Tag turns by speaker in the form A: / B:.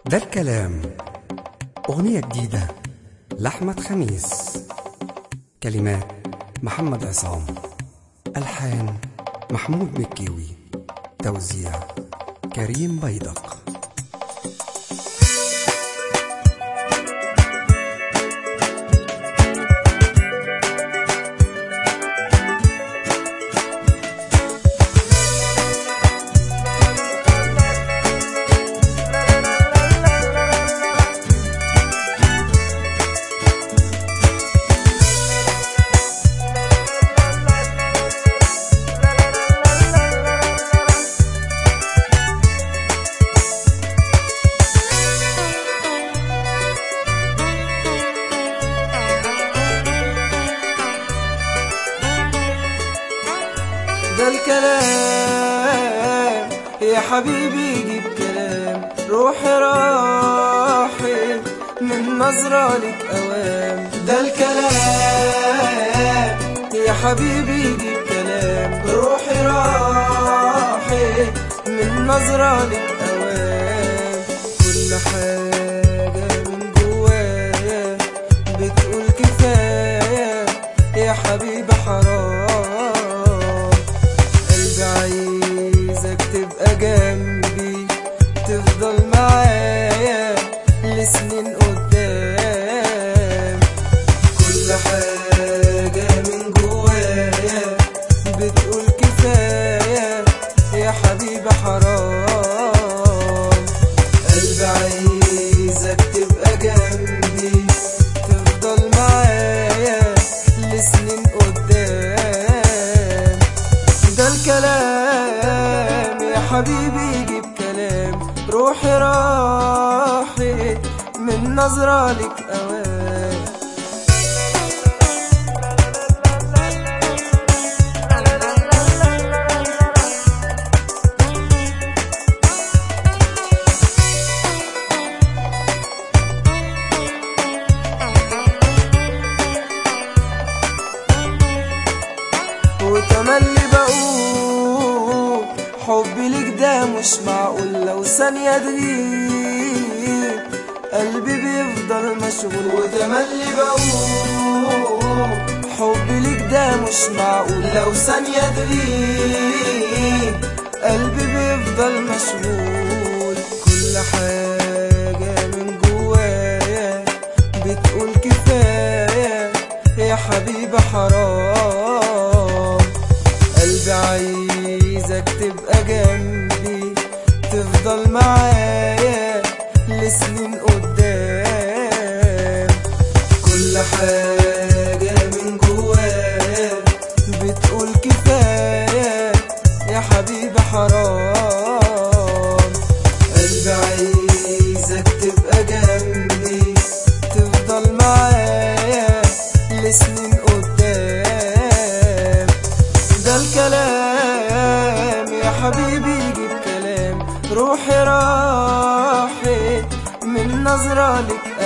A: ده الكلام أغنية جديدة لأحمد خميس كلمات محمد عصام ألحان محمود مكيوي توزيع كريم بيضق
B: ده الكلام يا حبيبي جيب كلام روحي راحت من نظرة لك أوام ده الكلام يا حبيبي جيب كلام روحي راحت من نظرة لك أوام كل حاجة من جوايا بتقول كفاية يا حبيبي حرام قلبي عايزك تبقى جنبي تفضل معايا لسنين قدام كل حاجة من جوايا بتقول كفاية يا حبيبي حرام قلبي عايزك تبقى جنبي تفضل معايا لسنين قدام ده الكلام يا حبيبي جيب كلام روحي راحت من نظرة لك أوام وتملي بقول حبي ليك ده مش معقول لو ثانية تغيب قلبي بيفضل مشغول وتملي بقول حبي ليك ده مش معقول لو ثانية تغيب قلبي بيفضل مشغول كل حاجة من جوايا بتقول كفاية يا حبيبي حرام قلبي عايزك تبقى جنبي تفضل معايا لسنين قدام كل حاجة من جوايا بتقول كفاية يا حبيبي حرام قلبي عايزك تبقى جنبي تفضل معايا لسنين قدام ده الكلام يا حبيبي جيب كلام روحي راحت من نظرة لك